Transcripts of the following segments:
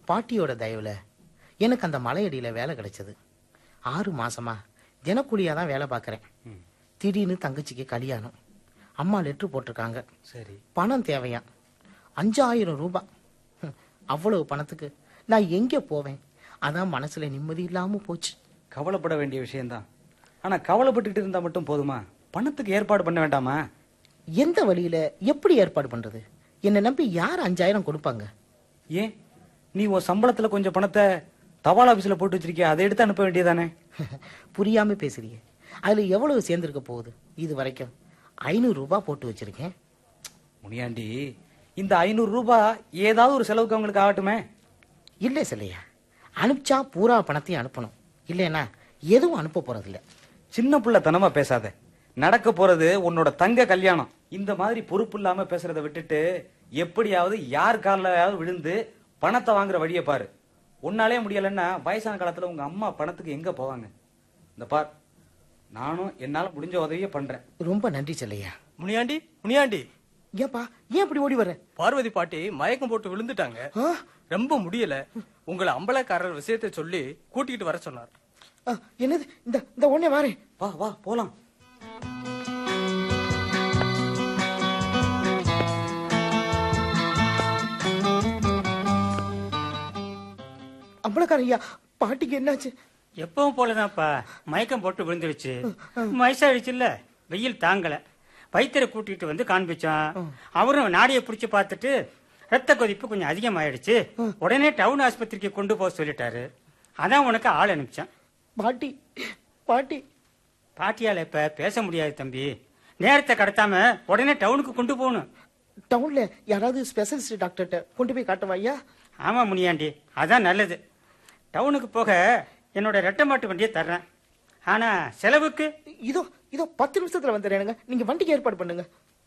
பாட்டியோட தயவுல எனக்கு அந்த மலையடியில வேலை கிடைச்சது ஆறு மாசமா தினக்கூலியா தான் வேலை பார்க்கறேன் திடீர்னு தங்கச்சிக்கு கல்யாணம் அம்மா லெட்ரு போட்டிருக்காங்க சரி பணம் தேவையா அஞ்சாயிரம் ரூபாய் ஹம், அவ்வளவு பணத்துக்கு நான் எங்க போவேன் அதான் மனசுல நிம்மதி இல்லாம போச்சு கவலைப்பட வேண்டிய விஷயம்தான் ஆனா கவலைப்பட்டுட்டு இருந்தா மட்டும் போதுமா பணத்துக்கு ஏற்பாடு பண்ண வேண்டாமா எந்த வழியில எப்படி ஏற்பாடு பண்றது என்னை நம்பி யார் அஞ்சாயிரம் கொடுப்பாங்க ஏன் நீ உன் சம்பளத்துல கொஞ்சம் பணத்தை தபால் ஆபீஸ்ல போட்டு வச்சிருக்கிய அதை எடுத்து அனுப்ப வேண்டியதானே புரியாம பேசுறீங்க அதுல எவ்வளவு சேர்ந்திருக்க போகுது இது வரைக்கும் ஐநூறு ரூபாய் போட்டு வச்சிருக்கேன் முனியாண்டி இந்த ஐநூறு ரூபாய் ஏதாவது ஒரு செலவுக்கு அவங்களுக்கு ஆகட்டுமே இல்ல சிலையா அனுப்பிச்சா பூரா பணத்தையும் அனுப்பணும் இல்லைன்னா எதுவும் அனுப்ப போறதில்ல சின்ன புள்ள தனமா பேசாத நடக்க போறது உன்னோட தங்க கல்யாணம் இந்த மாதிரி பொறுப்பு இல்லாம பேசுறத விட்டுட்டு எப்படியாவது யார் காலையாவது விழுந்து பணத்தை வாங்குற வழியை பாரு உன்னாலே முடியலன்னா வயசான காலத்துல உங்க அம்மா பணத்துக்கு எங்க போவாங்க இந்த பார் நானும் என்னால முடிஞ்ச உதவியை பண்றேன் ரொம்ப நன்றி செல்லையா முனியாண்டி முனியாண்டி ஏப்பா ஏன் இப்படி ஓடி வர பார்வதி பாட்டி மயக்கம் போட்டு விழுந்துட்டாங்க ஆ? ரொம்ப முடியல உங்களை அம்பலக்காரர் விஷயத்தை சொல்லி கூட்டிட்டு வர சொன்னார் ஆ, என்னது இந்த இந்த உடனே வாரேன் வா வா போலாம் அம்பளக்கார ஐயா பாட்டிக்கு என்னாச்சு எப்பவும் போலதான்ப்பா மயக்கம் போட்டு விழுந்துருச்சு வயசாயிடுச்சுல்ல வெயில் தாங்கல வைத்தியரை கூட்டிட்டு வந்து காண்பிச்சோம் அவரும் நாடியை பிடிச்சு பார்த்துட்டு ரத்த கொதிப்பு கொஞ்சம் அதிகமாயிடுச்சு உடனே டவுன் ஆஸ்பத்திரிக்கு கொண்டு போக சொல்லிட்டாரு அதான் உனக்கு ஆள் அனுப்பிச்சேன் பாட்டி பாட்டி பாட்டியால இப்ப பேச முடியாது தம்பி நேரத்தை கடத்தாம உடனே டவுனுக்கு கொண்டு போகணும் டவுன்ல யாராவது ஸ்பெஷலிஸ்ட் டாக்டர்கிட்ட கொண்டு போய் காட்டவா ஐயா ஆமா முனியாண்டி அதான் நல்லது டவுனுக்கு போக என்னோட ரெட்டை மாட்டு வண்டியை தர்றேன் ஆனா செலவுக்கு இதோ இதோ பத்து நிமிஷத்துல வந்துடுறேனுங்க நீங்க வண்டிக்கு ஏற்பாடு பண்ணுங்க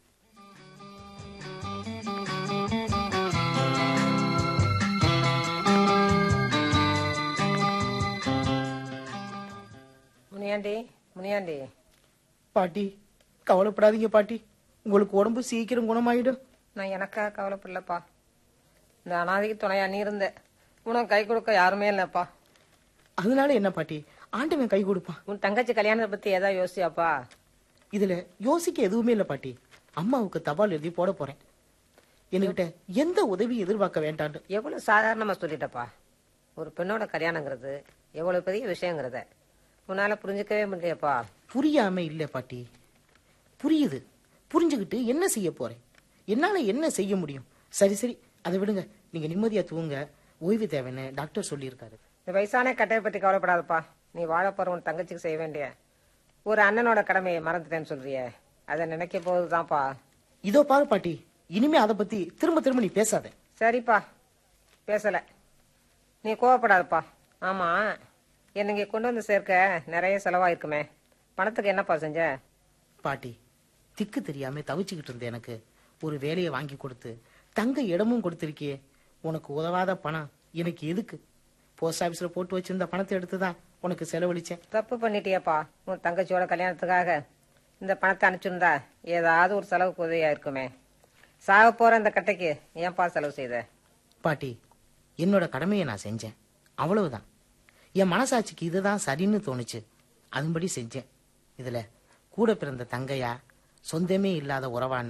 முனியாண்டி முனியாண்டி பாட்டி கவலைப்படாதீங்க பாட்டி உங்களுக்கு உடம்பு சீக்கிரம் குணமாயிடும் நான் எனக்காக கவலைப்படலப்பா இந்த அனாதைக்கு துணையா நீ இருந்த உனக்கு கை கொடுக்க யாருமே இல்லப்பா அதனால என்ன பாட்டி ஆண்டவன் கை கொடுப்பான் உன் தங்கச்சி கல்யாணத்தை பத்தி ஏதாவது யோசியாப்பா இதுல யோசிக்க எதுவுமே இல்ல பாட்டி அம்மாவுக்கு தபால் எழுதி போட போறேன் என்கிட்ட எந்த உதவி எதிர்பார்க்க வேண்டான்னு எவ்வளவு சாதாரணமா சொல்லிட்டப்பா ஒரு பெண்ணோட கல்யாணங்கிறது எவ்வளவு பெரிய விஷயங்கிறத உன்னால புரிஞ்சுக்கவே முடியப்பா புரியாம இல்ல பாட்டி புரியுது புரிஞ்சுக்கிட்டு என்ன செய்ய போறேன் என்னால என்ன செய்ய முடியும் சரி சரி அதை விடுங்க நீங்க நிம்மதியா தூங்க ஓய்வு தேவைன்னு டாக்டர் சொல்லியிருக்காரு இந்த வயசான கட்டையை பத்தி கவலைப்படாதப்பா நீ வாழ போற உன் தங்கச்சிக்கு செய்ய வேண்டிய ஒரு அண்ணனோட கடமையை மறந்துட்டேன்னு சொல்றியே அதை நினைக்க போகுதுதான்ப்பா இதோ பாரு பாட்டி இனிமே அதை பத்தி திரும்ப திரும்ப நீ பேசாத சரிப்பா பேசல நீ கோவப்படாதப்பா ஆமா என்னை இங்க கொண்டு வந்து சேர்க்க நிறைய செலவாயிருக்குமே பணத்துக்கு என்னப்பா செஞ்ச பாட்டி திக்கு தெரியாம தவிச்சுக்கிட்டு இருந்த எனக்கு ஒரு வேலையை வாங்கி கொடுத்து தங்க இடமும் கொடுத்திருக்கியே உனக்கு உதவாத பணம் எனக்கு எதுக்கு போஸ்ட் ஆபீஸ்ல போட்டு வச்சிருந்த பணத்தை எடுத்து தான் உனக்கு செலவழிச்சேன் தப்பு பண்ணிட்டியப்பா உன் தங்கச்சியோட கல்யாணத்துக்காக இந்த பணத்தை அனுப்பிச்சிருந்தா ஏதாவது ஒரு செலவுக்கு உதவியா இருக்குமே சாக போற இந்த கட்டைக்கு ஏன்பா செலவு செய்த பாட்டி என்னோட கடமையை நான் செஞ்சேன் அவ்வளவுதான் என் மனசாட்சிக்கு இதுதான் சரின்னு தோணுச்சு அதன்படி செஞ்சேன் இதுல கூட பிறந்த தங்கையா சொந்தமே இல்லாத உறவான்னு